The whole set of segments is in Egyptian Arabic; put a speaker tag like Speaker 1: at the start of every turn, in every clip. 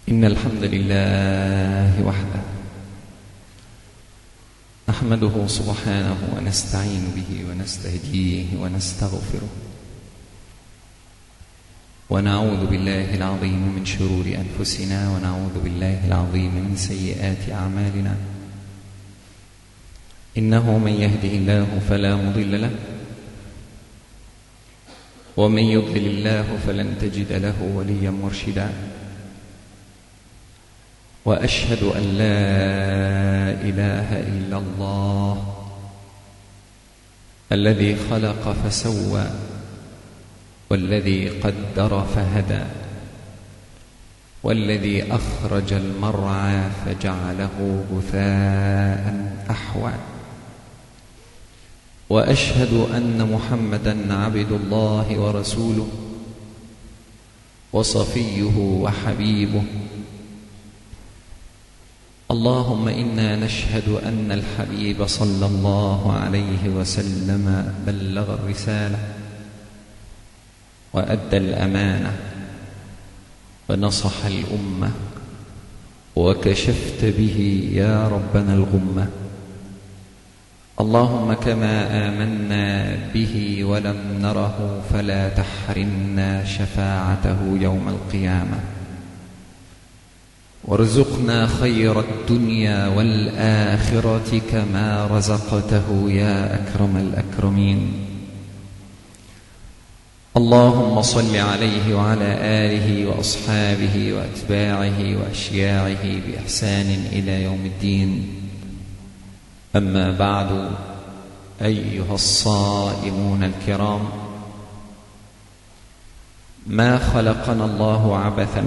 Speaker 1: إن الحمد لله وحده نحمده سبحانه ونستعين به ونستهديه ونستغفره ونعوذ بالله العظيم من شرور أنفسنا ونعوذ بالله العظيم من سيئات أعمالنا إنه من يهده الله فلا مضل له ومن يضلل الله فلن تجد له وليا مرشدا واشهد ان لا اله الا الله الذي خلق فسوى والذي قدر فهدى والذي اخرج المرعى فجعله غثاء احوى واشهد ان محمدا عبد الله ورسوله وصفيه وحبيبه اللهم انا نشهد ان الحبيب صلى الله عليه وسلم بلغ الرساله وادى الامانه ونصح الامه وكشفت به يا ربنا الغمه اللهم كما امنا به ولم نره فلا تحرمنا شفاعته يوم القيامه وارزقنا خير الدنيا والاخره كما رزقته يا اكرم الاكرمين اللهم صل عليه وعلى اله واصحابه واتباعه واشياعه باحسان الى يوم الدين اما بعد ايها الصائمون الكرام ما خلقنا الله عبثا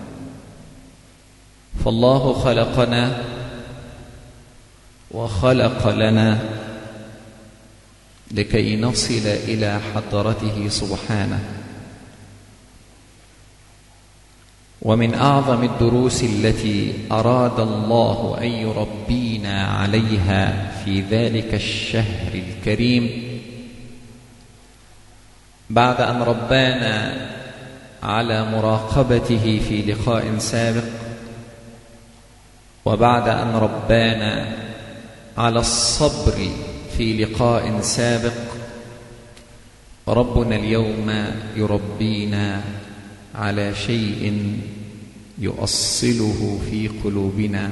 Speaker 1: فالله خلقنا وخلق لنا لكي نصل الى حضرته سبحانه ومن اعظم الدروس التي اراد الله ان يربينا عليها في ذلك الشهر الكريم بعد ان ربانا على مراقبته في لقاء سابق وبعد ان ربانا على الصبر في لقاء سابق ربنا اليوم يربينا على شيء يؤصله في قلوبنا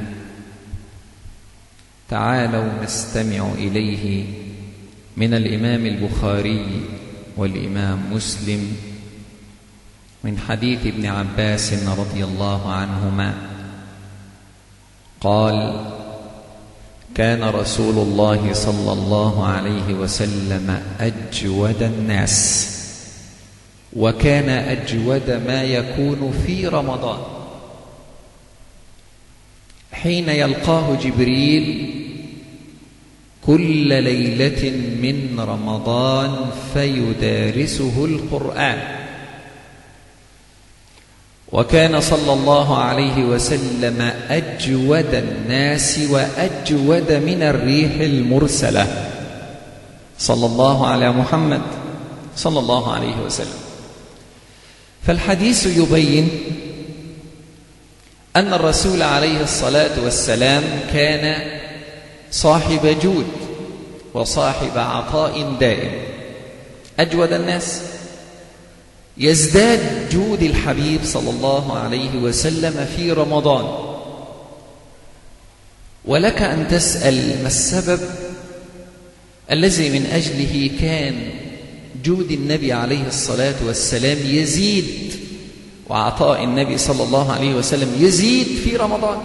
Speaker 1: تعالوا نستمع اليه من الامام البخاري والامام مسلم من حديث ابن عباس رضي الله عنهما قال كان رسول الله صلى الله عليه وسلم اجود الناس وكان اجود ما يكون في رمضان حين يلقاه جبريل كل ليله من رمضان فيدارسه القران وكان صلى الله عليه وسلم اجود الناس واجود من الريح المرسله صلى الله على محمد صلى الله عليه وسلم فالحديث يبين ان الرسول عليه الصلاه والسلام كان صاحب جود وصاحب عطاء دائم اجود الناس يزداد جود الحبيب صلى الله عليه وسلم في رمضان ولك ان تسال ما السبب الذي من اجله كان جود النبي عليه الصلاه والسلام يزيد وعطاء النبي صلى الله عليه وسلم يزيد في رمضان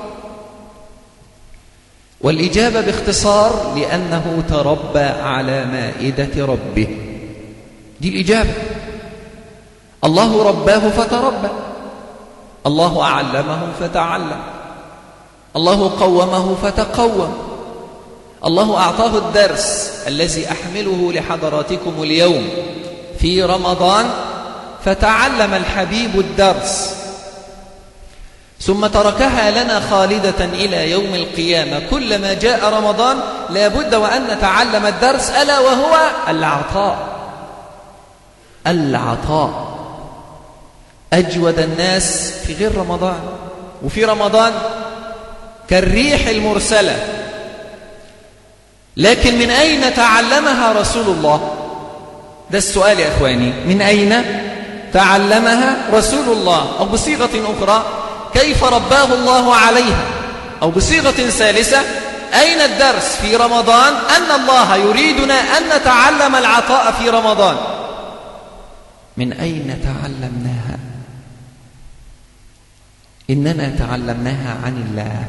Speaker 1: والاجابه باختصار لانه تربى على مائده ربه دي الاجابه الله رباه فتربى الله اعلمه فتعلم الله قومه فتقوم الله اعطاه الدرس الذي احمله لحضراتكم اليوم في رمضان فتعلم الحبيب الدرس ثم تركها لنا خالده الى يوم القيامه كلما جاء رمضان لابد وان نتعلم الدرس الا وهو العطاء العطاء أجود الناس في غير رمضان وفي رمضان كالريح المرسلة لكن من أين تعلمها رسول الله ده السؤال يا أخواني من أين تعلمها رسول الله أو بصيغة أخرى كيف رباه الله عليها أو بصيغة ثالثة أين الدرس في رمضان أن الله يريدنا أن نتعلم العطاء في رمضان من أين تعلمناها إننا تعلمناها عن الله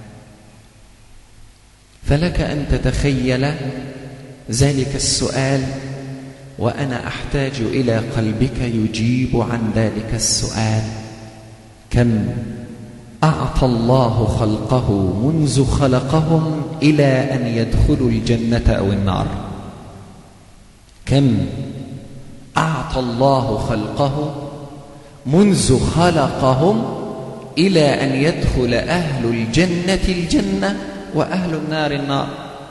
Speaker 1: فلك أن تتخيل ذلك السؤال وأنا أحتاج إلى قلبك يجيب عن ذلك السؤال كم أعطى الله خلقه منذ خلقهم إلى أن يدخلوا الجنة أو النار كم أعطى الله خلقه منذ خلقهم إلى أن يدخل أهل الجنة الجنة وأهل النار النار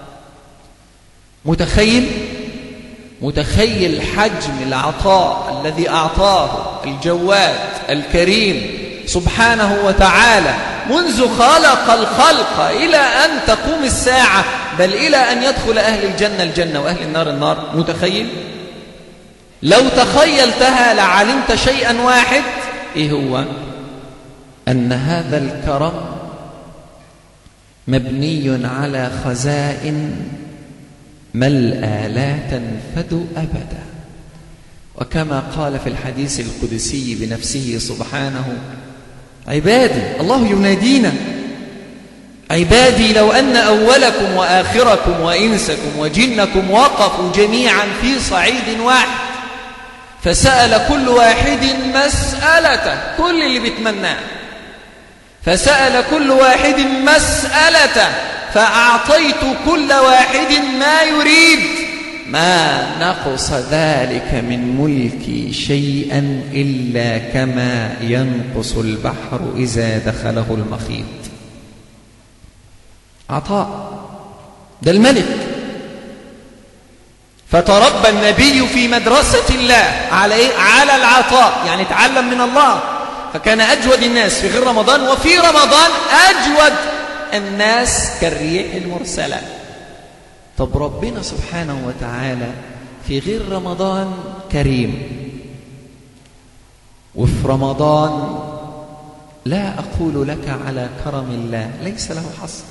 Speaker 1: متخيل متخيل حجم العطاء الذي أعطاه الجواد الكريم سبحانه وتعالى منذ خلق الخلق إلى أن تقوم الساعة بل إلى أن يدخل أهل الجنة الجنة وأهل النار النار متخيل لو تخيلتها لعلمت شيئا واحد إيه هو أن هذا الكرم مبني على خزائن ملأى لا تنفد أبدا وكما قال في الحديث القدسي بنفسه سبحانه عبادي الله ينادينا عبادي لو أن أولكم وآخركم وإنسكم وجنكم وقفوا جميعا في صعيد واحد فسأل كل واحد مسألة كل اللي بيتمناه فسأل كل واحد مسألة فأعطيت كل واحد ما يريد ما نقص ذلك من ملكي شيئا إلا كما ينقص البحر إذا دخله المخيط عطاء ده الملك فتربى النبي في مدرسة الله على إيه؟ على العطاء يعني تعلم من الله فكان أجود الناس في غير رمضان وفي رمضان أجود الناس كالريح المرسلة طب ربنا سبحانه وتعالى في غير رمضان كريم وفي رمضان لا أقول لك على كرم الله ليس له حصر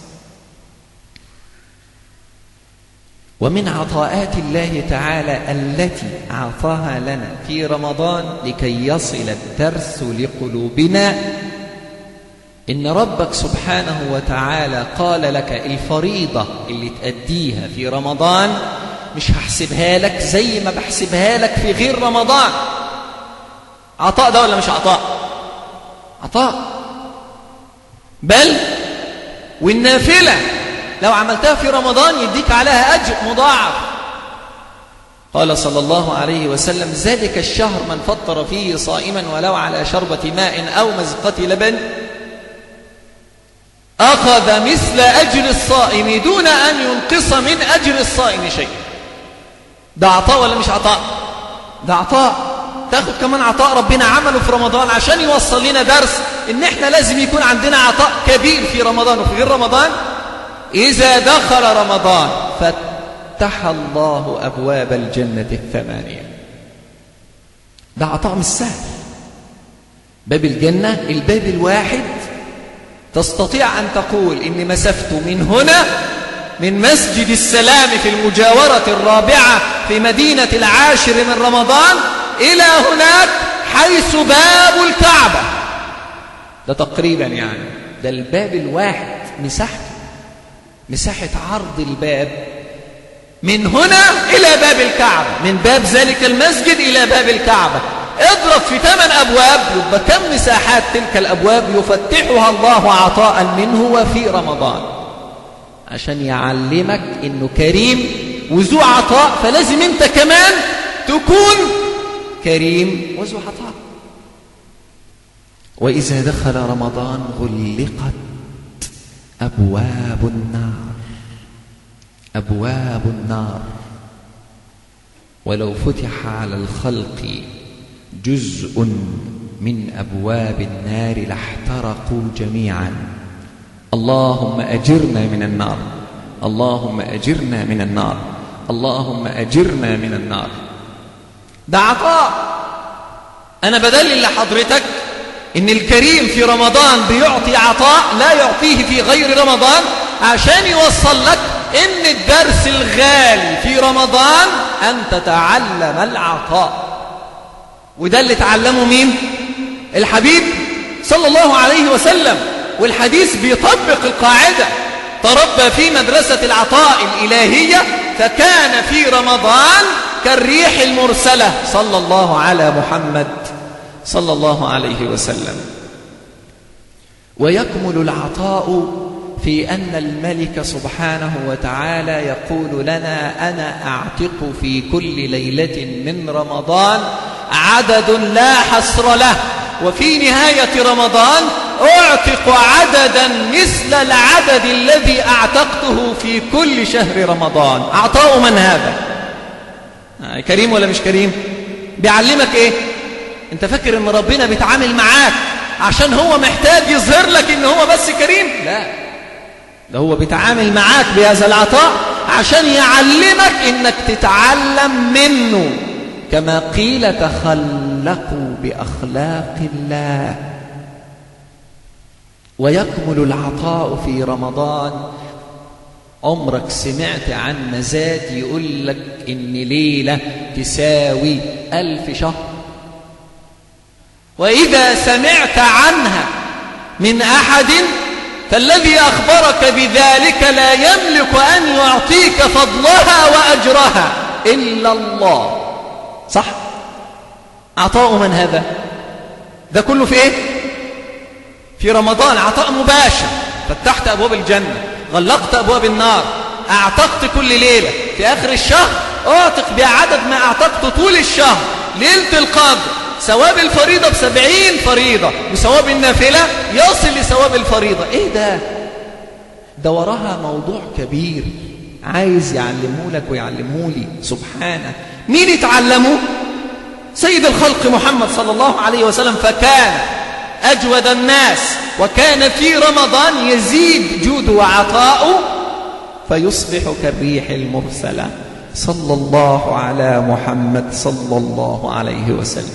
Speaker 1: ومن عطاءات الله تعالى التي أعطاها لنا في رمضان لكي يصل الدرس لقلوبنا إن ربك سبحانه وتعالى قال لك الفريضة اللي تأديها في رمضان مش هحسبها لك زي ما بحسبها لك في غير رمضان عطاء ده ولا مش عطاء عطاء بل والنافلة لو عملتها في رمضان يديك عليها أجر مضاعف قال صلى الله عليه وسلم ذلك الشهر من فطر فيه صائما ولو على شربة ماء أو مزقة لبن أخذ مثل أجر الصائم دون أن ينقص من أجر الصائم شيء ده عطاء ولا مش عطاء ده عطاء تاخد كمان عطاء ربنا عمله في رمضان عشان يوصل لنا درس ان احنا لازم يكون عندنا عطاء كبير في رمضان وفي غير رمضان إذا دخل رمضان فتح الله أبواب الجنة الثمانية ده عطاء مش سهل باب الجنة الباب الواحد تستطيع أن تقول إني مسفت من هنا من مسجد السلام في المجاورة الرابعة في مدينة العاشر من رمضان إلى هناك حيث باب الكعبة ده تقريبا يعني ده الباب الواحد مساحته مساحة عرض الباب من هنا إلى باب الكعبة من باب ذلك المسجد إلى باب الكعبة اضرب في ثمان أبواب يبقى كم مساحات تلك الأبواب يفتحها الله عطاء منه وفي رمضان عشان يعلمك إنه كريم وذو عطاء فلازم أنت كمان تكون كريم وذو عطاء وإذا دخل رمضان غلقت أبواب النار أبواب النار ولو فتح على الخلق جزء من أبواب النار لاحترقوا جميعا اللهم أجرنا من النار اللهم أجرنا من النار اللهم أجرنا من النار ده عطاء أنا بدلل لحضرتك إن الكريم في رمضان بيعطي عطاء لا يعطيه في غير رمضان عشان يوصل لك إن الدرس الغالي في رمضان أن تتعلم العطاء وده اللي تعلمه مين؟ الحبيب صلى الله عليه وسلم والحديث بيطبق القاعدة تربى في مدرسة العطاء الإلهية فكان في رمضان كالريح المرسلة صلى الله على محمد صلى الله عليه وسلم ويكمل العطاء في أن الملك سبحانه وتعالى يقول لنا أنا أعتق في كل ليلة من رمضان عدد لا حصر له وفي نهاية رمضان أعتق عددا مثل العدد الذي أعتقته في كل شهر رمضان أعطاء من هذا كريم ولا مش كريم بيعلمك إيه أنت فاكر أن ربنا بيتعامل معاك عشان هو محتاج يظهر لك أن هو بس كريم لا ده هو بيتعامل معاك بهذا العطاء عشان يعلمك أنك تتعلم منه كما قيل تخلقوا بأخلاق الله ويكمل العطاء في رمضان عمرك سمعت عن مزاد يقول لك إن ليلة تساوي ألف شهر وإذا سمعت عنها من أحد فالذي أخبرك بذلك لا يملك أن يعطيك فضلها وأجرها إلا الله صح عطاء من هذا ده كله في ايه في رمضان عطاء مباشر فتحت ابواب الجنه غلقت ابواب النار اعتقت كل ليله في اخر الشهر اعتق بعدد ما اعتقته طول الشهر ليله القدر ثواب الفريضه بسبعين فريضه وثواب النافله يصل لثواب الفريضه ايه ده ده وراها موضوع كبير عايز يعلمه لك ويعلمه لي سبحانه مين يتعلمه سيد الخلق محمد صلى الله عليه وسلم فكان أجود الناس وكان في رمضان يزيد جوده وعطاؤه فيصبح كالريح المرسلة صلى الله على محمد صلى الله عليه وسلم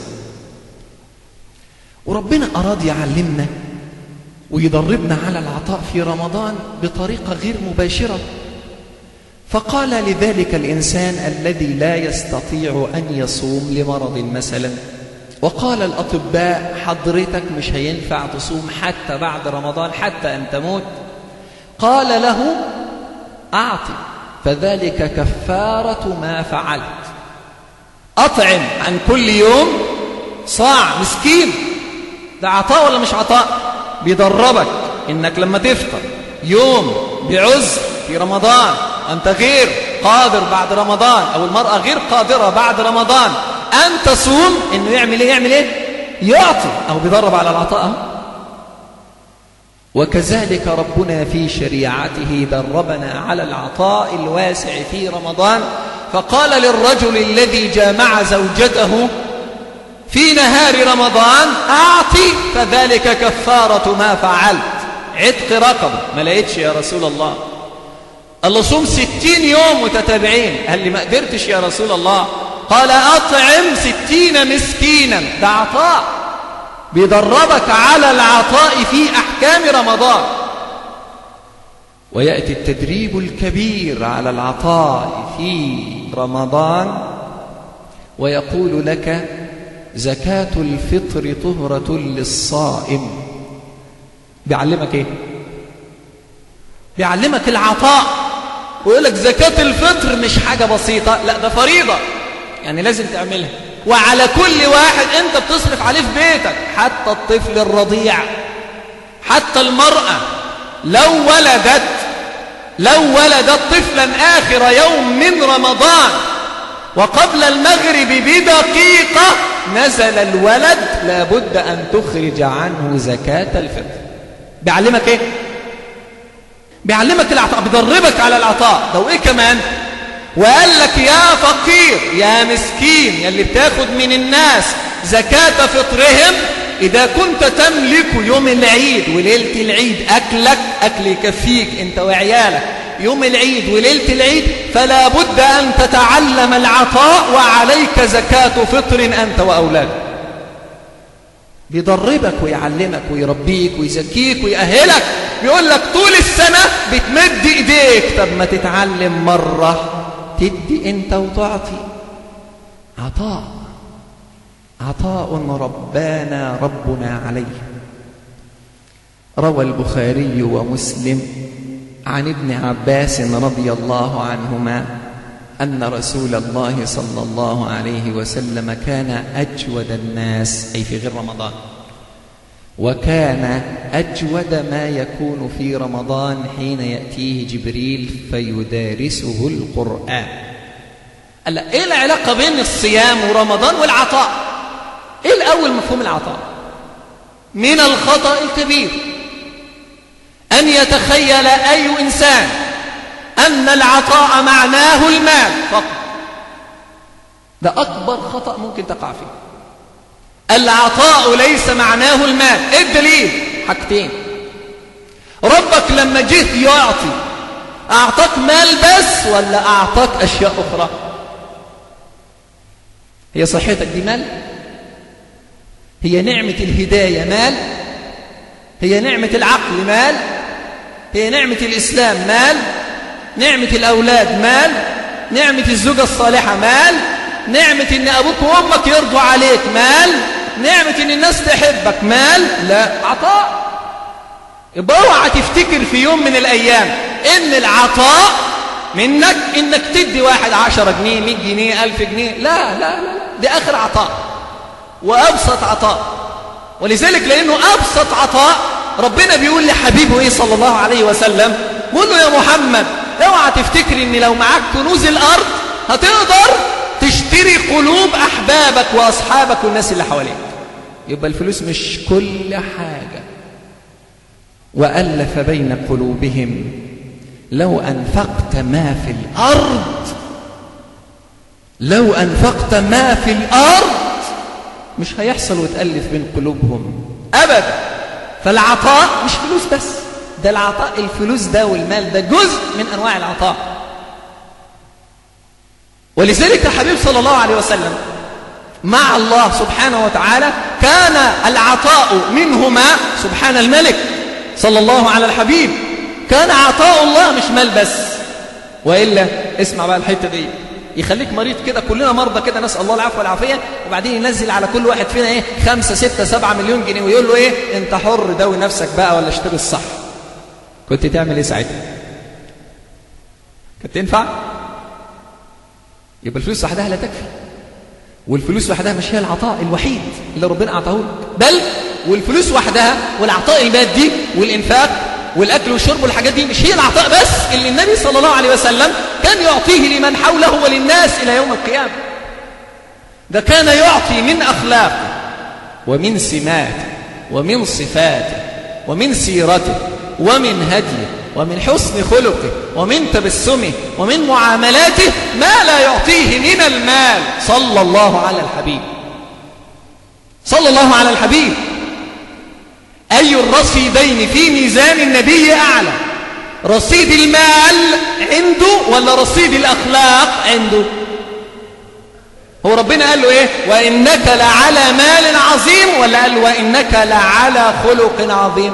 Speaker 1: وربنا أراد يعلمنا ويدربنا على العطاء في رمضان بطريقة غير مباشرة فقال لذلك الإنسان الذي لا يستطيع أن يصوم لمرض مثلا وقال الأطباء حضرتك مش هينفع تصوم حتى بعد رمضان حتى أن تموت قال له أعطي فذلك كفارة ما فعلت أطعم عن كل يوم صاع مسكين ده عطاء ولا مش عطاء بيدربك إنك لما تفطر يوم بعذر في رمضان أنت غير قادر بعد رمضان أو المرأة غير قادرة بعد رمضان أن تصوم إنه يعمل إيه يعمل إيه يعطي أو بيدرب على العطاء وكذلك ربنا في شريعته دربنا على العطاء الواسع في رمضان فقال للرجل الذي جامع زوجته في نهار رمضان أعطي فذلك كفارة ما فعلت عتق رقبة ما لقيتش يا رسول الله قال له صوم ستين يوم متتابعين قال لي ما قدرتش يا رسول الله قال أطعم ستين مسكينا ده عطاء بيدربك على العطاء في أحكام رمضان ويأتي التدريب الكبير على العطاء في رمضان ويقول لك زكاة الفطر طهرة للصائم بيعلمك ايه بيعلمك العطاء ويقول لك زكاة الفطر مش حاجة بسيطة لا ده فريضة يعني لازم تعملها وعلى كل واحد انت بتصرف عليه في بيتك حتى الطفل الرضيع حتى المرأة لو ولدت لو ولدت طفلا آخر يوم من رمضان وقبل المغرب بدقيقة نزل الولد لابد أن تخرج عنه زكاة الفطر بيعلمك ايه بيعلمك العطاء بيدربك على العطاء ده وايه كمان وقال لك يا فقير يا مسكين يا اللي بتاخد من الناس زكاة فطرهم إذا كنت تملك يوم العيد وليلة العيد أكلك أكل يكفيك أنت وعيالك يوم العيد وليلة العيد فلا بد أن تتعلم العطاء وعليك زكاة فطر أنت وأولادك بيدربك ويعلمك ويربيك ويزكيك ويأهلك بيقول لك طول السنة بتمد إيديك طب ما تتعلم مرة تدي أنت وتعطي عطاء عطاء ربانا ربنا عليه روى البخاري ومسلم عن ابن عباس رضي الله عنهما أن رسول الله صلى الله عليه وسلم كان أجود الناس أي في غير رمضان وكان أجود ما يكون في رمضان حين يأتيه جبريل فيدارسه القرآن قال إيه العلاقة بين الصيام ورمضان والعطاء إيه الأول مفهوم العطاء من الخطأ الكبير أن يتخيل أي إنسان أن العطاء معناه المال فقط ده أكبر خطأ ممكن تقع فيه العطاء ليس معناه المال إيه الدليل حاجتين ربك لما جيت يعطي أعطاك مال بس ولا أعطاك أشياء أخرى هي صحتك دي مال هي نعمة الهداية مال هي نعمة العقل مال هي نعمة الإسلام مال نعمة الأولاد مال نعمة الزوجة الصالحة مال نعمة إن أبوك وأمك يرضوا عليك مال نعمة إن الناس تحبك مال لا عطاء يبقى اوعى تفتكر في يوم من الأيام إن العطاء منك إنك تدي واحد عشرة جنيه مئة جنيه ألف جنيه لا لا لا دي آخر عطاء وأبسط عطاء ولذلك لأنه أبسط عطاء ربنا بيقول لحبيبه إيه صلى الله عليه وسلم قول له يا محمد اوعى تفتكر ان لو معاك كنوز الارض هتقدر تشتري قلوب احبابك واصحابك والناس اللي حواليك يبقى الفلوس مش كل حاجة وألف بين قلوبهم لو أنفقت ما في الأرض لو أنفقت ما في الأرض مش هيحصل وتألف بين قلوبهم أبدا فالعطاء مش فلوس بس ده العطاء الفلوس ده والمال ده جزء من أنواع العطاء ولذلك الحبيب صلى الله عليه وسلم مع الله سبحانه وتعالى كان العطاء منهما سبحان الملك صلى الله على الحبيب كان عطاء الله مش مال بس وإلا اسمع بقى الحتة دي يخليك مريض كده كلنا مرضى كده نسأل الله العفو والعافية وبعدين ينزل على كل واحد فينا ايه خمسة ستة سبعة مليون جنيه ويقول له ايه انت حر داوي نفسك بقى ولا اشتري الصح كنت تعمل ايه ساعتها كانت تنفع يبقى الفلوس وحدها لا تكفي والفلوس وحدها مش هي العطاء الوحيد اللي ربنا اعطاه لك بل والفلوس وحدها والعطاء المادي والانفاق والاكل والشرب والحاجات دي مش هي العطاء بس اللي النبي صلى الله عليه وسلم كان يعطيه لمن حوله وللناس الى يوم القيامه ده كان يعطي من اخلاقه ومن سماته ومن صفاته ومن سيرته ومن هديه ومن حسن خلقه ومن تبسمه ومن معاملاته ما لا يعطيه من المال صلى الله على الحبيب صلى الله على الحبيب أي الرصيدين في ميزان النبي أعلى رصيد المال عنده ولا رصيد الأخلاق عنده هو ربنا قال له إيه وإنك لعلى مال عظيم ولا قال له وإنك لعلى خلق عظيم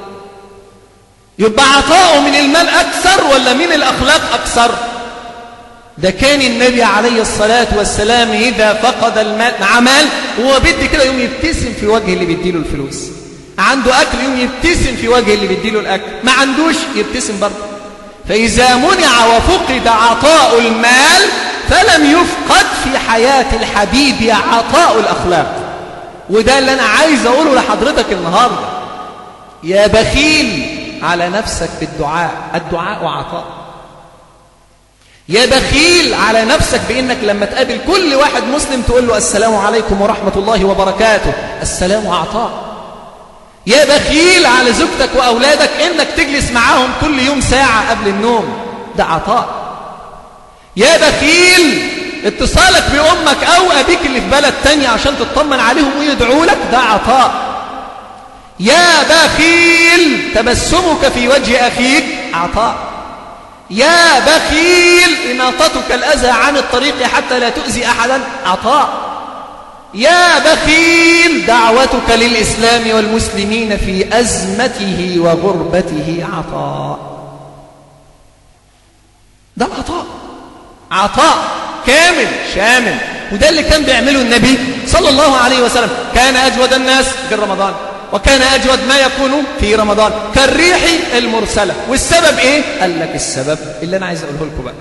Speaker 1: يبقى عطاؤه من المال أكثر ولا من الأخلاق أكثر ده كان النبي عليه الصلاة والسلام إذا فقد المال مع مال هو بدي كده يوم يبتسم في وجه اللي بيديله الفلوس عنده أكل يوم يبتسم في وجه اللي بيديله الأكل ما عندوش يبتسم برضه فإذا منع وفقد عطاء المال فلم يفقد في حياة الحبيب عطاء الأخلاق وده اللي أنا عايز أقوله لحضرتك النهاردة يا بخيل على نفسك بالدعاء الدعاء عطاء يا بخيل على نفسك بإنك لما تقابل كل واحد مسلم تقول له السلام عليكم ورحمة الله وبركاته السلام عطاء يا بخيل على زوجتك وأولادك إنك تجلس معاهم كل يوم ساعة قبل النوم ده عطاء يا بخيل اتصالك بأمك أو أبيك اللي في بلد تانية عشان تطمن عليهم ويدعوا لك ده عطاء يا بخيل تبسمك في وجه أخيك عطاء يا بخيل إماطتك الأذى عن الطريق حتى لا تؤذي أحدا عطاء يا بخيل دعوتك للإسلام والمسلمين في أزمته وغربته عطاء ده العطاء عطاء كامل شامل وده اللي كان بيعمله النبي صلى الله عليه وسلم كان أجود الناس في رمضان وكان أجود ما يكون في رمضان كالريح المرسلة والسبب إيه؟ قال لك السبب اللي أنا عايز أقوله لكم بقى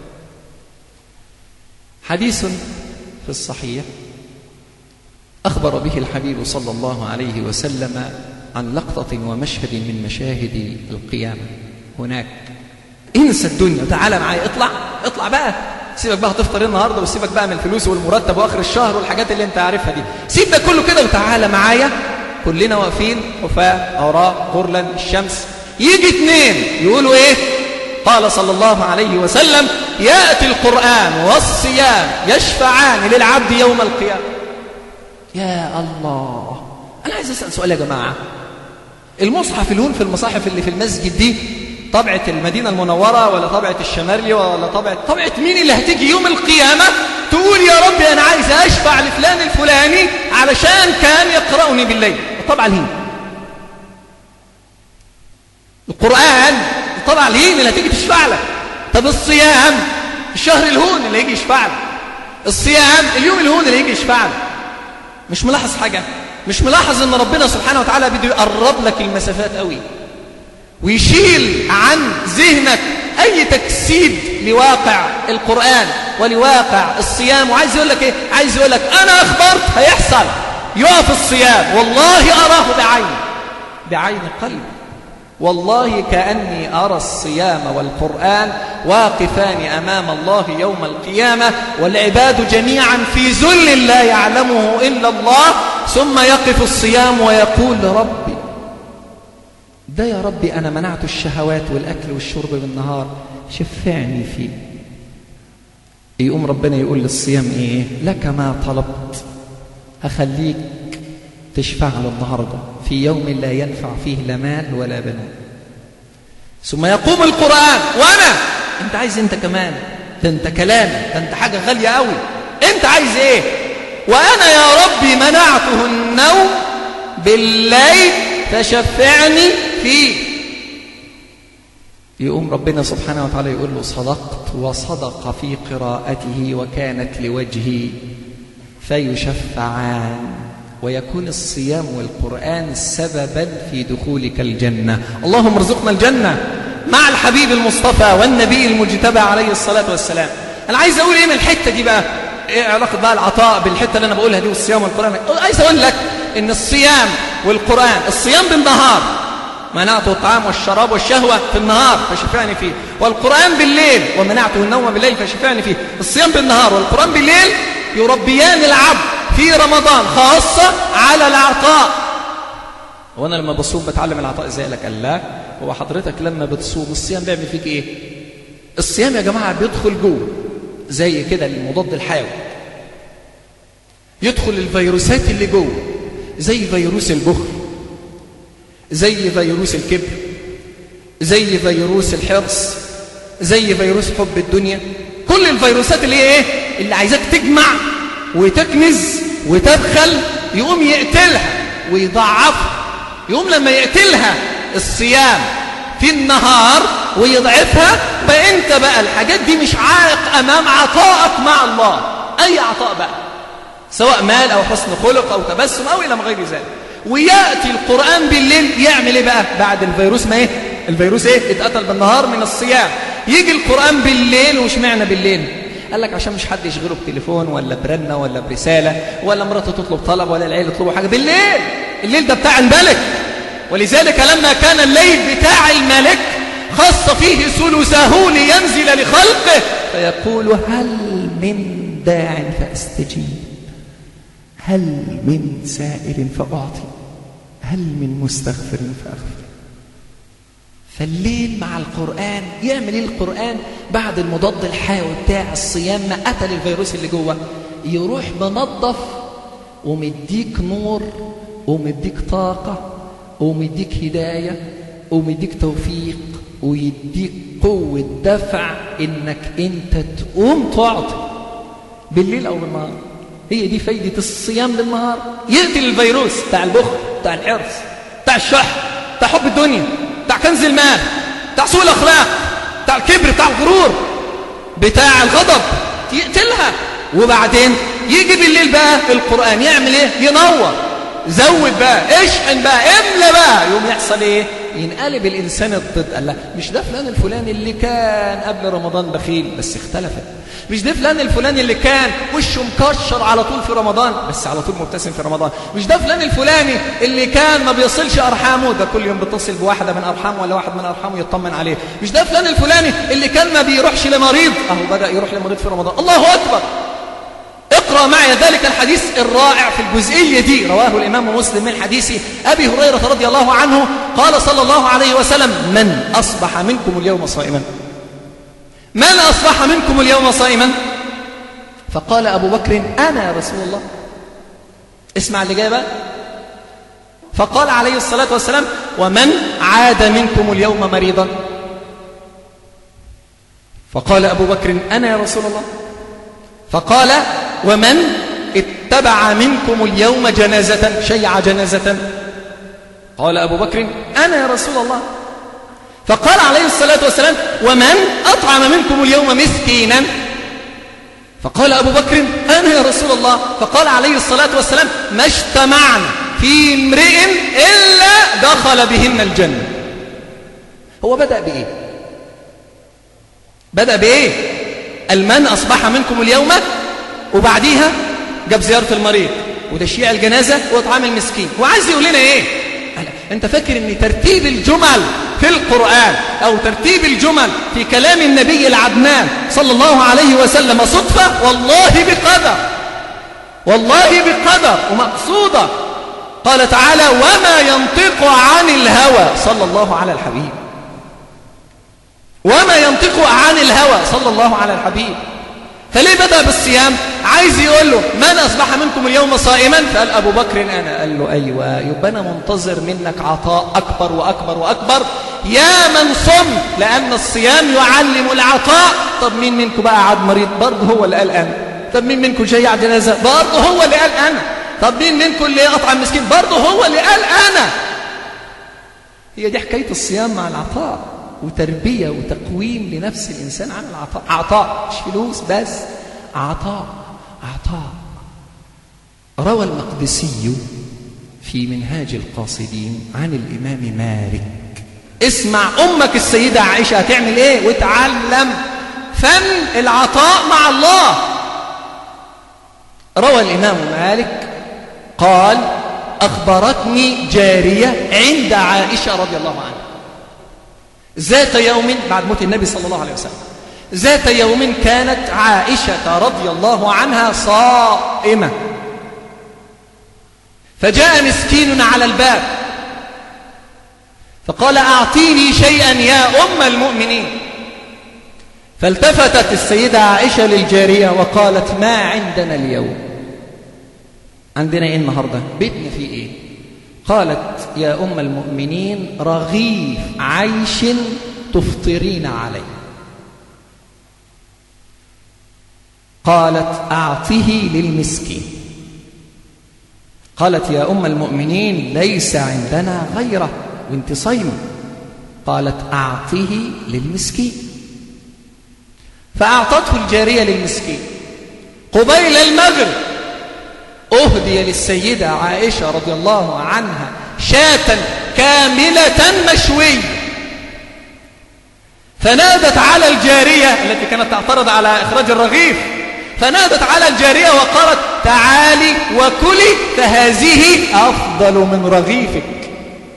Speaker 1: حديث في الصحيح أخبر به الحبيب صلى الله عليه وسلم عن لقطة ومشهد من مشاهد القيامة هناك انسى الدنيا تعالى معايا اطلع اطلع بقى سيبك بقى هتفطر ايه النهارده وسيبك بقى من الفلوس والمرتب واخر الشهر والحاجات اللي انت عارفها دي سيب ده كله كده وتعالى معايا كلنا واقفين حفاة اوراق غرلا الشمس يجي اتنين يقولوا ايه قال صلى الله عليه وسلم ياتي القران والصيام يشفعان للعبد يوم القيامه يا الله انا عايز اسال سؤال يا جماعه المصحف الهون في المصاحف اللي في المسجد دي طبعة المدينة المنورة ولا طبعة الشمالي ولا طبعة طبعة مين اللي هتيجي يوم القيامة تقول يا ربي أنا عايز أشفع لفلان الفلاني علشان كان يقرأني بالليل الطبعة الهين القرآن الطبعة الهين اللي هتيجي تشفع لك طب الصيام الشهر الهون اللي يجي يشفع لك الصيام اليوم الهون اللي يجي يشفع لك مش ملاحظ حاجة مش ملاحظ ان ربنا سبحانه وتعالى بده يقرب لك المسافات قوي ويشيل عن ذهنك أي تجسيد لواقع القرآن ولواقع الصيام وعايز يقول لك إيه؟ عايز يقول لك أنا أخبرت هيحصل يقف الصيام والله أراه بعيني بعين قلبي والله كأني أرى الصيام والقرآن واقفان أمام الله يوم القيامة والعباد جميعا في ذل لا يعلمه إلا الله ثم يقف الصيام ويقول ربي ده يا ربي أنا منعت الشهوات والأكل والشرب بالنهار شفعني فيه يقوم ربنا يقول للصيام إيه لك ما طلبت هخليك تشفع له النهاردة في يوم لا ينفع فيه لا مال ولا بنون ثم يقوم القرآن وأنا أنت عايز أنت كمان ده أنت كلامي ده أنت حاجة غالية قوي أنت عايز إيه وأنا يا ربي منعته النوم بالليل فشفعني فيه يقوم ربنا سبحانه وتعالى يقول له صدقت وصدق في قراءته وكانت لوجهي فيشفعان ويكون الصيام والقرآن سببا في دخولك الجنة اللهم ارزقنا الجنة مع الحبيب المصطفى والنبي المجتبى عليه الصلاة والسلام أنا عايز أقول إيه من الحتة دي بقى إيه علاقة بقى العطاء بالحتة اللي أنا بقولها دي والصيام والقرآن عايز أقول لك إن الصيام والقرآن الصيام بالنهار منعته الطعام والشراب والشهوة في النهار فشفعني فيه والقرآن بالليل ومنعته النوم بالليل فشفعني فيه الصيام بالنهار والقرآن بالليل يربيان العبد في رمضان خاصة على العطاء وانا لما بصوم بتعلم العطاء ازاي لك قال لا هو حضرتك لما بتصوم الصيام بيعمل فيك ايه الصيام يا جماعة بيدخل جوه زي كده المضاد الحيوي يدخل الفيروسات اللي جوه زي فيروس البخل زي فيروس الكبر زي فيروس الحرص زي فيروس حب الدنيا كل الفيروسات اللي هي ايه اللي عايزاك تجمع وتكنز وتبخل يقوم يقتلها ويضعفها يقوم لما يقتلها الصيام في النهار ويضعفها فانت بقى الحاجات دي مش عائق امام عطائك مع الله اي عطاء بقى سواء مال او حسن خلق او تبسم او الى غير ذلك وياتي القران بالليل يعمل ايه بقى بعد الفيروس ما ايه الفيروس ايه اتقتل بالنهار من الصيام يجي القران بالليل وش معنى بالليل قال لك عشان مش حد يشغله بتليفون ولا برنه ولا برساله ولا مراته تطلب طلب ولا العيله يطلبوا حاجه بالليل الليل ده بتاع الملك ولذلك لما كان الليل بتاع الملك خص فيه ثلثه لينزل لخلقه فيقول هل من داع فاستجيب هل من سائل فاعطي هل من مستغفر فاغفر فالليل مع القرآن يعمل ايه القرآن بعد المضاد الحيوي بتاع الصيام ما قتل الفيروس اللي جوه يروح منظف ومديك نور ومديك طاقة ومديك هداية ومديك توفيق ويديك قوة دفع إنك أنت تقوم تعطي بالليل أو بالنهار هي دي فايدة الصيام بالنهار يقتل الفيروس بتاع البخل بتاع الحرص بتاع الشح بتاع حب الدنيا بتاع كنز المال بتاع سوء الأخلاق بتاع الكبر بتاع الغرور بتاع الغضب يقتلها وبعدين يجي بالليل بقى القرآن يعمل ايه ينور زود بقى اشحن بقى املى بقى يوم يحصل ايه ينقلب الانسان الضد قال لا مش ده فلان الفلاني اللي كان قبل رمضان بخيل بس اختلفت مش ده فلان الفلاني اللي كان وشه مكشر على طول في رمضان بس على طول مبتسم في رمضان مش ده فلان الفلاني اللي كان ما بيصلش ارحامه ده كل يوم بيتصل بواحده من ارحامه ولا واحد من ارحامه يطمن عليه مش ده فلان الفلاني اللي كان ما بيروحش لمريض اهو بدا يروح لمريض في رمضان الله اكبر اقرأ معي ذلك الحديث الرائع في الجزئية دي رواه الإمام مسلم من حديث أبي هريرة رضي الله عنه قال صلى الله عليه وسلم من أصبح منكم اليوم صائما من أصبح منكم اليوم صائما فقال أبو بكر أنا يا رسول الله اسمع الإجابة فقال عليه الصلاة والسلام ومن عاد منكم اليوم مريضا فقال أبو بكر أنا يا رسول الله فقال ومن اتبع منكم اليوم جنازة شيع جنازة قال أبو بكر أنا يا رسول الله فقال عليه الصلاة والسلام ومن أطعم منكم اليوم مسكينا فقال أبو بكر أنا يا رسول الله فقال عليه الصلاة والسلام ما اجتمعنا في امرئ إلا دخل بهن الجنة هو بدأ بإيه بدأ بإيه المن أصبح منكم اليوم وبعديها جاب زيارة المريض وتشييع الجنازة وإطعام المسكين وعايز يقول لنا إيه أنت فاكر أن ترتيب الجمل في القرآن أو ترتيب الجمل في كلام النبي العدنان صلى الله عليه وسلم صدفة والله بقدر والله بقدر ومقصودة قال تعالى وما ينطق عن الهوى صلى الله على الحبيب وما ينطق عن الهوى صلى الله على الحبيب فليه بدأ بالصيام عايز يقول له من أصبح منكم اليوم صائما فقال أبو بكر أنا قال له أيوة يبقى أنا منتظر منك عطاء أكبر وأكبر وأكبر يا من صم لأن الصيام يعلم العطاء طب مين منكم بقى قعد مريض برضه هو اللي قال أنا طب مين منكم شيع جنازة برضه هو اللي قال أنا طب مين منكم اللي أطعم مسكين برضه هو اللي قال أنا هي دي حكاية الصيام مع العطاء وتربية وتقويم لنفس الإنسان عن العطاء عطاء مش فلوس بس عطاء عطاء روى المقدسي في منهاج القاصدين عن الإمام مالك اسمع أمك السيدة عائشة هتعمل إيه وتعلم فن العطاء مع الله روى الإمام مالك قال أخبرتني جارية عند عائشة رضي الله عنها ذات يوم بعد موت النبي صلى الله عليه وسلم ذات يوم كانت عائشة رضي الله عنها صائمة فجاء مسكين على الباب فقال أعطيني شيئا يا أم المؤمنين فالتفتت السيدة عائشة للجارية وقالت ما عندنا اليوم عندنا إيه النهاردة بيتنا فيه إيه قالت يا أم المؤمنين رغيف عيش تفطرين عليه قالت أعطه للمسكين قالت يا أم المؤمنين ليس عندنا غيره وانت صيمة قالت أعطه للمسكين فأعطته الجارية للمسكين قبيل المغرب أهدي للسيدة عائشة رضي الله عنها شاة كاملة مشوية فنادت على الجارية التي كانت تعترض على إخراج الرغيف فنادت على الجارية وقالت تعالي وكلي فهذه أفضل من رغيفك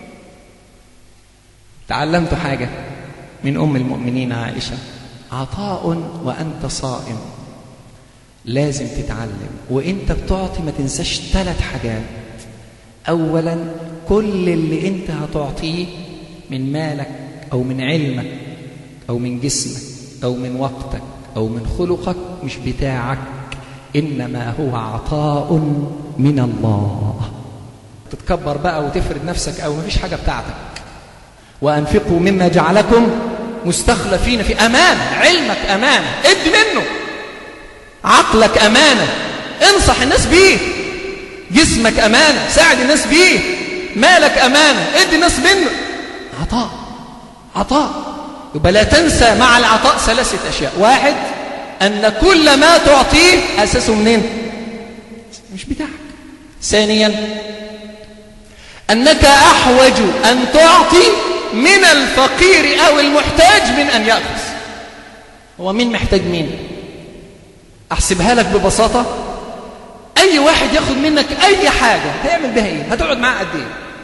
Speaker 1: تعلمت حاجة من أم المؤمنين عائشة عطاء وأنت صائم لازم تتعلم وانت بتعطي ما تنساش ثلاث حاجات اولا كل اللي انت هتعطيه من مالك او من علمك او من جسمك او من وقتك او من خلقك مش بتاعك انما هو عطاء من الله تتكبر بقى وتفرد نفسك أو مفيش حاجة بتاعتك وأنفقوا مما جعلكم مستخلفين في أمانة علمك أمانة ادي منه عقلك أمانة انصح الناس بيه جسمك أمانة ساعد الناس بيه مالك أمانة ادي الناس منه عطاء عطاء يبقى لا تنسى مع العطاء ثلاثة أشياء واحد أن كل ما تعطيه أساسه منين مش بتاعك ثانيا أنك أحوج أن تعطي من الفقير أو المحتاج من أن يأخذ هو مين محتاج مين أحسبها لك ببساطة أي واحد ياخد منك أي حاجة هيعمل بها إيه هتقعد معاه قد إيه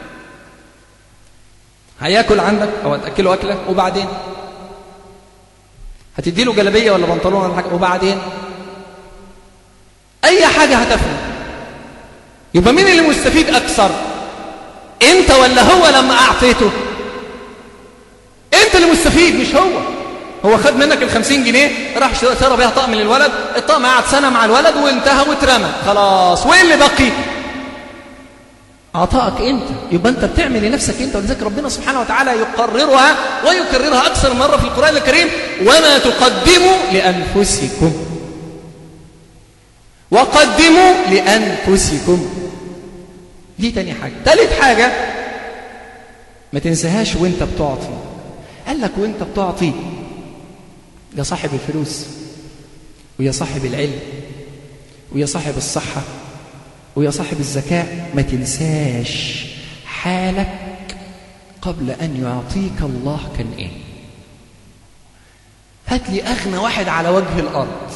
Speaker 1: هياكل عندك أو هتأكله أكلة وبعدين هتديله جلبية ولا بنطلون ولا حاجة وبعدين أي حاجة هتفهم يبقى مين اللي مستفيد أكثر أنت ولا هو لما أعطيته أنت اللي مستفيد مش هو هو خد منك الخمسين جنيه راح اشترى بيها طقم للولد الطقم قعد سنة مع الولد وانتهى واترمى خلاص وايه اللي بقي عطائك انت يبقى انت بتعمل لنفسك انت ولذلك ربنا سبحانه وتعالى يقررها ويكررها اكثر مرة في القرآن الكريم وما تقدموا لأنفسكم وقدموا لأنفسكم دي تاني حاجة تالت حاجة ما تنساهاش وانت بتعطي قال لك وانت بتعطي يا صاحب الفلوس ويا صاحب العلم ويا صاحب الصحة ويا صاحب الذكاء ما تنساش حالك قبل أن يعطيك الله كان إيه هات لي أغنى واحد على وجه الأرض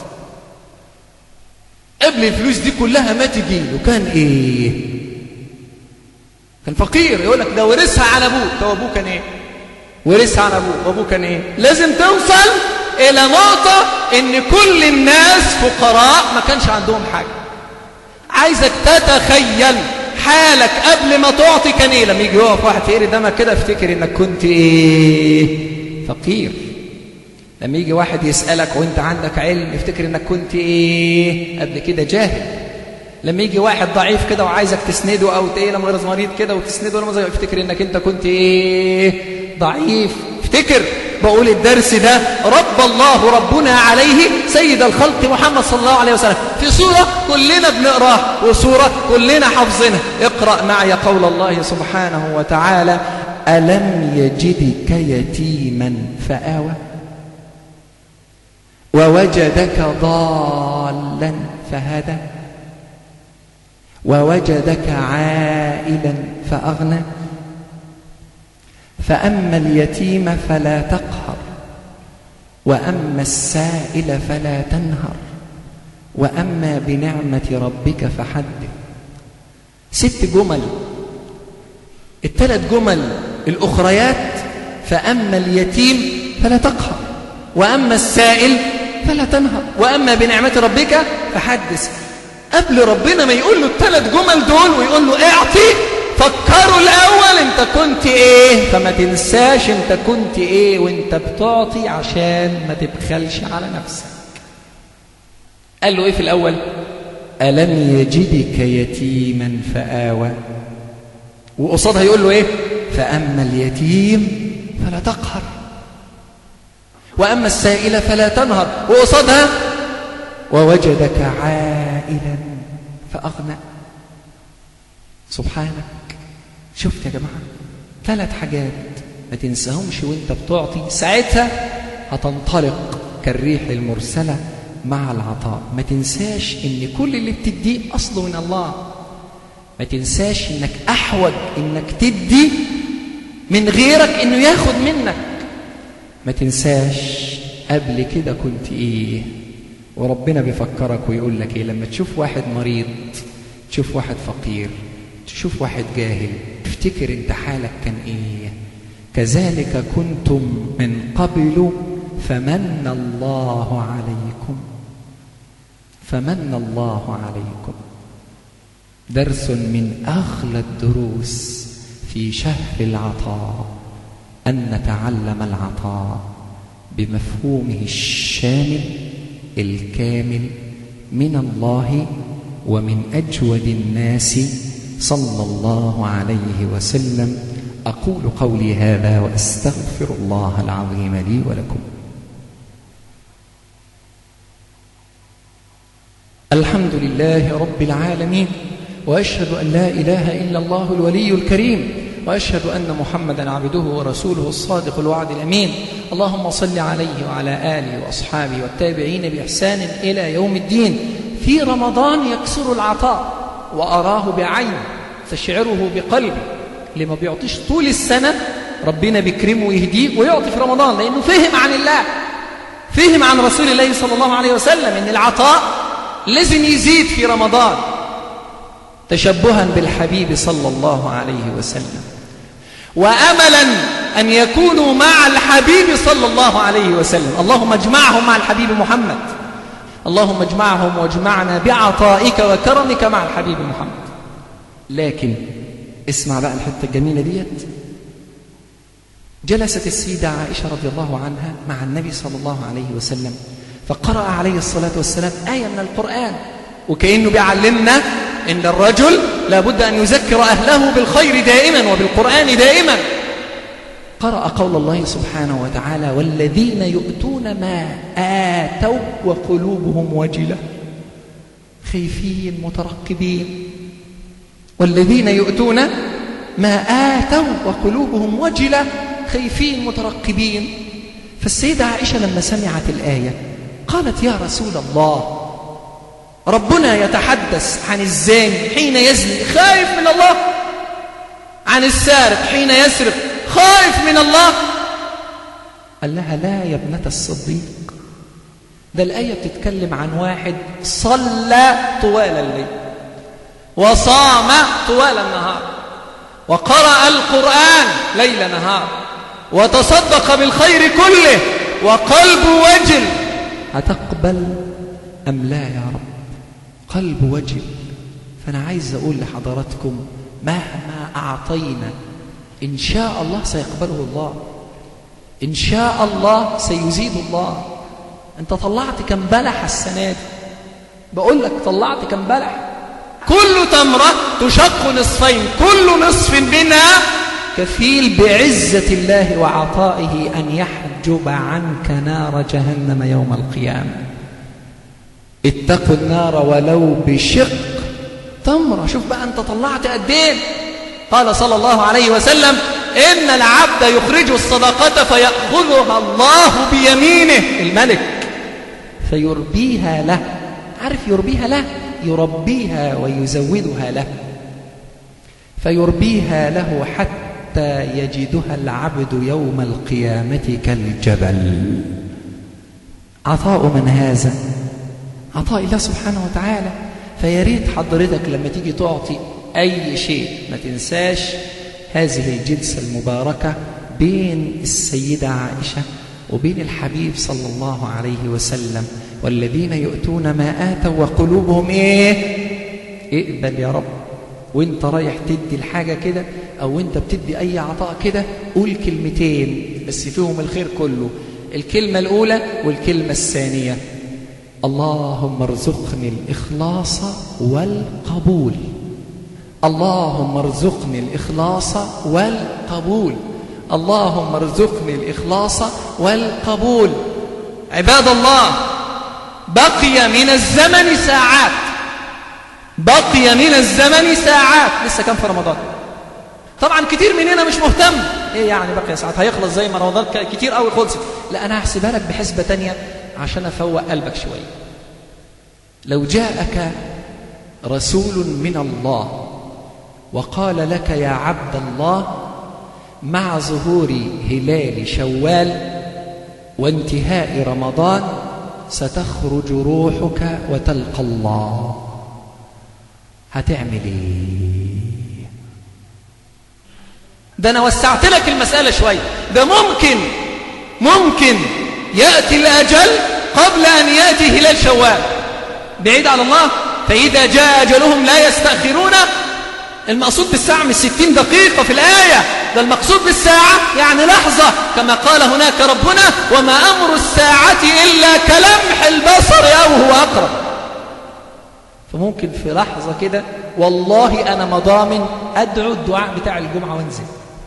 Speaker 1: قبل الفلوس دي كلها ما تجي له كان إيه كان فقير يقول لك ده ورثها عن أبوه طب أبوه كان إيه ورثها عن أبوه وأبوه كان إيه لازم توصل إلى نقطة إن كل الناس فقراء ما كانش عندهم حاجة عايزك تتخيل حالك قبل ما تعطي كان ايه لما يجي يقف واحد فقير قدامك كده افتكر انك كنت ايه فقير لما يجي واحد يسألك وانت عندك علم افتكر انك كنت ايه قبل كده جاهل لما يجي واحد ضعيف كده وعايزك تسنده او ايه لما غير مريض كده وتسنده ولا افتكر انك انت كنت ايه ضعيف افتكر بقول الدرس ده رب الله ربنا عليه سيد الخلق محمد صلى الله عليه وسلم في سورة كلنا بنقراها وسورة كلنا حافظينها اقرأ معي قول الله سبحانه وتعالى ألم يجدك يتيما فآوى ووجدك ضالا فهدى ووجدك عائلا فأغنى فأما اليتيم فلا تقهر وأما السائل فلا تنهر وأما بنعمة ربك فحدث ست جمل الثلاث جمل الأخريات فأما اليتيم فلا تقهر وأما السائل فلا تنهر وأما بنعمة ربك فحدث قبل ربنا ما يقول له الثلاث جمل دول ويقول له اعطي فكروا الأول انت كنت ايه فما تنساش انت كنت ايه وانت بتعطي عشان ما تبخلش على نفسك قال له ايه في الأول ألم يجدك يتيما فآوى وقصادها يقول له ايه فأما اليتيم فلا تقهر وأما السائل فلا تنهر وقصادها ووجدك عائلا فأغنى سبحانك شفت يا جماعة ثلاث حاجات ما تنساهمش وانت بتعطي ساعتها هتنطلق كالريح المرسلة مع العطاء ما تنساش ان كل اللي بتديه أصله من الله ما تنساش انك أحوج انك تدي من غيرك انه ياخد منك ما تنساش قبل كده كنت ايه وربنا بيفكرك ويقول لك ايه لما تشوف واحد مريض تشوف واحد فقير تشوف واحد جاهل افتكر انت حالك كان ايه كذلك كنتم من قبل فمن الله عليكم فمن الله عليكم درس من اغلى الدروس في شهر العطاء ان نتعلم العطاء بمفهومه الشامل الكامل من الله ومن اجود الناس صلى الله عليه وسلم أقول قولي هذا وأستغفر الله العظيم لي ولكم الحمد لله رب العالمين وأشهد أن لا إله إلا الله الولي الكريم وأشهد أن محمدا عبده ورسوله الصادق الوعد الأمين اللهم صل عليه وعلى آله وأصحابه والتابعين بإحسان إلى يوم الدين في رمضان يكسر العطاء وأراه بعين تشعره بقلبه اللي ما بيعطيش طول السنة ربنا بيكرمه ويهديه ويعطي في رمضان لأنه فهم عن الله فهم عن رسول الله صلى الله عليه وسلم أن العطاء لازم يزيد في رمضان تشبها بالحبيب صلى الله عليه وسلم وأملا أن يكونوا مع الحبيب صلى الله عليه وسلم اللهم اجمعهم مع الحبيب محمد اللهم اجمعهم واجمعنا بعطائك وكرمك مع الحبيب محمد لكن اسمع بقى الحتة الجميلة ديت جلست السيدة عائشة رضي الله عنها مع النبي صلى الله عليه وسلم فقرأ عليه الصلاة والسلام آية من القرآن وكأنه بيعلمنا إن الرجل لابد أن يذكر أهله بالخير دائما وبالقرآن دائما قرأ قول الله سبحانه وتعالى والذين يؤتون ما آتوا وقلوبهم وجلة خيفين مترقبين والذين يؤتون ما آتوا وقلوبهم وجلة خيفين مترقبين فالسيدة عائشة لما سمعت الآية قالت يا رسول الله ربنا يتحدث عن الزاني حين يزني خايف من الله عن السارق حين يسرق خايف من الله قال لها لا يا ابنة الصديق ده الآية بتتكلم عن واحد صلى طوال الليل وصام طوال النهار وقرأ القرآن ليل نهار وتصدق بالخير كله وقلب وجل هتقبل أم لا يا رب قلب وجل فأنا عايز أقول لحضراتكم مهما أعطينا إن شاء الله سيقبله الله إن شاء الله سيزيد الله أنت طلعت كم بلح السنة دي بقول لك طلعت كم بلح كل تمرة تشق نصفين كل نصف منها كفيل بعزة الله وعطائه أن يحجب عنك نار جهنم يوم القيامة اتقوا النار ولو بشق تمرة شوف بقى أنت طلعت قد ايه قال صلى الله عليه وسلم إن العبد يخرج الصدقة فيأخذها الله بيمينه الملك فيربيها له عارف يربيها له يربيها ويزودها له فيربيها له حتى يجدها العبد يوم القيامة كالجبل عطاء من هذا عطاء الله سبحانه وتعالى فياريت حضرتك لما تيجي تعطي أي شيء ما تنساش هذه الجلسة المباركة بين السيدة عائشة وبين الحبيب صلى الله عليه وسلم والذين يؤتون ما آتوا وقلوبهم إيه اقبل يا رب وانت رايح تدي الحاجة كده أو انت بتدي أي عطاء كده قول كلمتين بس فيهم الخير كله الكلمة الأولى والكلمة الثانية اللهم ارزقني الإخلاص والقبول اللهم ارزقني الإخلاص والقبول اللهم ارزقني الإخلاص والقبول عباد الله بقي من الزمن ساعات بقي من الزمن ساعات لسه كم في رمضان طبعا كتير مننا مش مهتم ايه يعني بقي ساعات هيخلص زي ما رمضان كتير قوي خلصت لا انا هحسبها لك بحسبه تانية عشان افوق قلبك شويه لو جاءك رسول من الله وقال لك يا عبد الله مع ظهور هلال شوال وانتهاء رمضان ستخرج روحك وتلقى الله هتعمل ايه ده انا وسعت لك المسألة شوية ده ممكن ممكن يأتي الأجل قبل أن يأتي هلال شوال بعيد عن الله فإذا جاء أجلهم لا يستأخرون المقصود بالساعة مش 60 دقيقة في الآية ده المقصود بالساعة يعني لحظة كما قال هناك ربنا وما أمر الساعة إلا كلمح البصر أو هو أقرب فممكن في لحظة كده والله أنا مضامن أدعو الدعاء بتاع الجمعة وانزل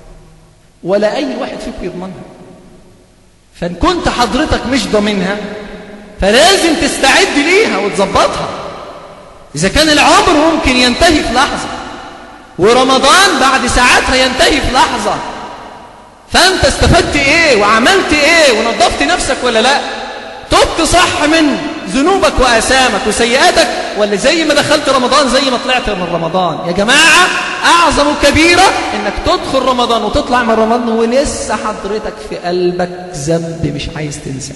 Speaker 1: ولا أي واحد فيكم يضمنها فإن كنت حضرتك مش ضامنها فلازم تستعد ليها وتظبطها إذا كان العمر ممكن ينتهي في لحظة ورمضان بعد ساعاتها ينتهي في لحظة فأنت استفدت إيه وعملت إيه ونظفت نفسك ولا لا تبت صح من ذنوبك وآثامك وسيئاتك ولا زي ما دخلت رمضان زي ما طلعت من رمضان يا جماعة أعظم كبيرة إنك تدخل رمضان وتطلع من رمضان ولسه حضرتك في قلبك ذنب مش عايز تنساه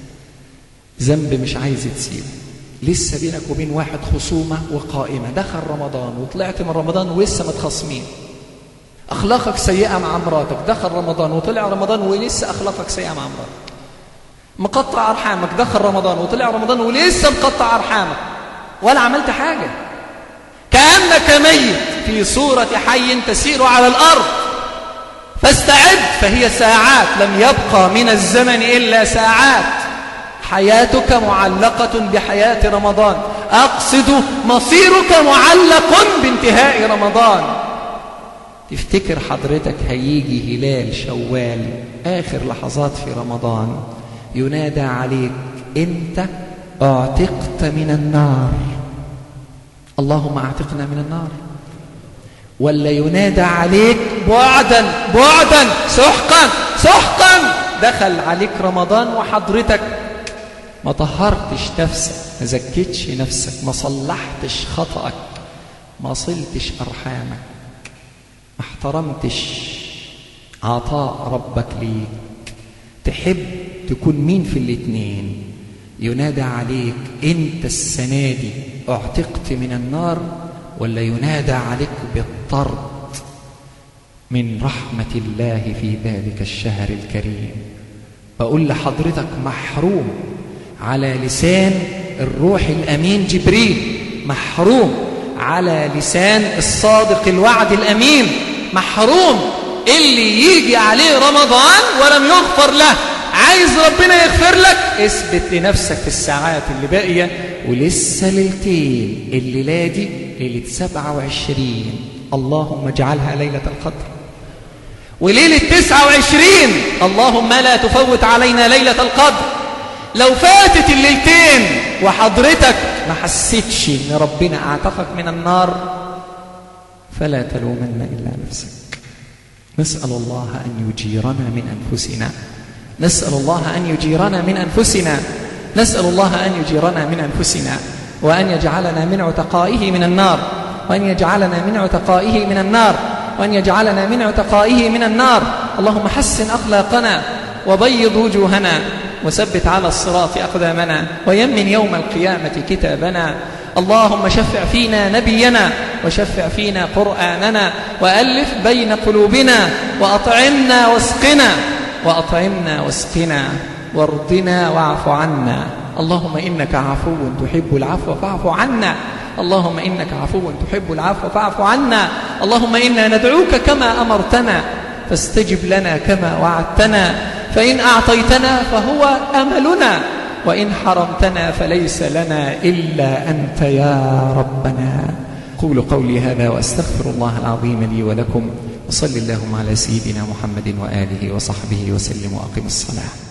Speaker 1: ذنب مش عايز تسيبه لسه بينك وبين واحد خصومة وقائمة دخل رمضان وطلعت من رمضان ولسه متخاصمين أخلاقك سيئة مع مراتك دخل رمضان وطلع رمضان ولسه أخلاقك سيئة مع مراتك مقطع أرحامك دخل رمضان وطلع رمضان ولسه مقطع أرحامك ولا عملت حاجة كأنك ميت في صورة حي تسير على الأرض فاستعد فهي ساعات لم يبقى من الزمن إلا ساعات حياتك معلقة بحياة رمضان أقصد مصيرك معلق بانتهاء رمضان تفتكر حضرتك هيجي هلال شوال آخر لحظات في رمضان ينادى عليك أنت اعتقت من النار اللهم اعتقنا من النار ولا ينادى عليك بعدا بعدا سحقا سحقا دخل عليك رمضان وحضرتك ما طهرتش نفسك ما زكيتش نفسك ما صلحتش خطأك ما صلتش أرحامك ما احترمتش عطاء ربك ليك تحب تكون مين في الاتنين ينادى عليك انت السنة دي اعتقت من النار ولا ينادى عليك بالطرد من رحمة الله في ذلك الشهر الكريم بقول لحضرتك محروم على لسان الروح الأمين جبريل محروم على لسان الصادق الوعد الأمين محروم اللي يجي عليه رمضان ولم يغفر له عايز ربنا يغفر لك اثبت لنفسك في الساعات اللي باقية ولسه ليلتين الليلة دي ليلة 27 اللهم اجعلها ليلة القدر وليلة 29 اللهم لا تفوت علينا ليلة القدر لو فاتت الليلتين وحضرتك ما حسيتش ان ربنا اعتقك من النار فلا تلومن الا نفسك نسال الله ان يجيرنا من انفسنا نسال الله ان يجيرنا من انفسنا نسال الله ان يجيرنا من انفسنا وان يجعلنا من عتقائه من النار وان يجعلنا من عتقائه من النار وان يجعلنا من عتقائه من النار اللهم حسن اخلاقنا وبيض وجوهنا وثبت على الصراط أقدامنا ويمن يوم القيامة كتابنا اللهم شفع فينا نبينا وشفع فينا قرآننا وألف بين قلوبنا وأطعمنا واسقنا وأطعمنا واسقنا وارضنا واعف عنا اللهم إنك عفو تحب العفو فاعف عنا اللهم إنك عفو تحب العفو فاعف عنا اللهم إنا ندعوك كما أمرتنا فاستجب لنا كما وعدتنا فإن أعطيتنا فهو أملنا وإن حرمتنا فليس لنا إلا أنت يا ربنا قولوا قولي هذا وأستغفر الله العظيم لي ولكم وصل اللهم على سيدنا محمد وآله وصحبه وسلم وأقم الصلاة